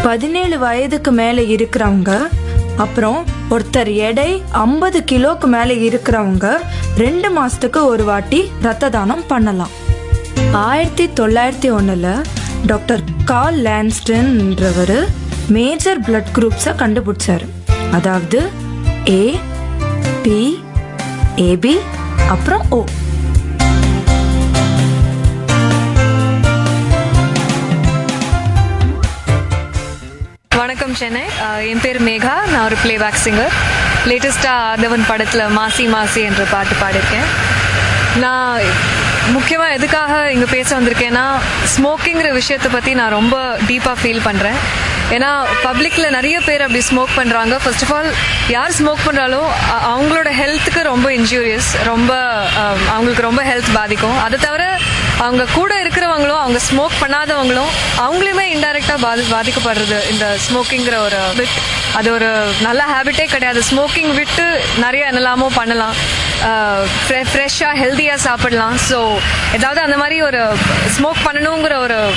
பதினேழு வயதுக்கு மேலே இருக்கிறவங்க அப்புறம் ஒருத்தர் எடை ஐம்பது கிலோக்கு மேலே இருக்கிறவங்க ரெண்டு மாசத்துக்கு ஒரு வாட்டி ரத்த தானம் பண்ணலாம் ஆயிரத்தி தொள்ளாயிரத்தி ஒன்றில் டாக்டர் கால் லான்ஸ்டன்ன்றவர் மேஜர் பிளட் குரூப்ஸை கண்டுபிடிச்சாரு அதாவது ஏ பி ஏபி அப்புறம் ஓ வணக்கம் சென்னை அஹ் என் பேர் மேகா நான் ஒரு பிளேபேக் சிங்கர் லேட்டஸ்ட்டாக ஆதவன் படத்தில் மாசி மாசி என்ற பாட்டு பாடியிருக்கேன் நான் முக்கியமாக எதுக்காக இங்கே பேச வந்திருக்கேன்னா ஸ்மோக்கிங்கிற விஷயத்தை பற்றி நான் ரொம்ப டீப்பாக ஃபீல் பண்ணுறேன் ஏன்னா பப்ளிக்கில் நிறைய பேர் அப்படி ஸ்மோக் பண்ணுறாங்க ஃபர்ஸ்ட் ஆஃப் ஆல் யார் ஸ்மோக் பண்ணுறாலோ அ- அவங்களோட ஹெல்த்துக்கு ரொம்ப இன்ஜூரியஸ் ரொம்ப அஹ், அவங்களுக்கு ரொம்ப ஹெல்த் பாதிக்கும் அதை தவிர அவங்க கூட இருக்கிறவங்களும் அவங்க ஸ்மோக் பண்ணாதவங்களும் அவங்களையுமே இன்டைரக்டா பாதி பாதிக்கப்படுறது இந்த ஸ்மோக்கிங்கிற ஒரு bit. அது ஒரு நல்ல ஹேபிட்டே கிடையாது ஸ்மோக்கிங் விட்டு நிறைய என்னெல்லாமோ பண்ணலாம் ஃப்ரெஷ்ஷாக ஹெல்த்தியாக சாப்பிடலாம் ஸோ ஏதாவது அந்த மாதிரி ஒரு ஸ்மோக் பண்ணணுங்கிற ஒரு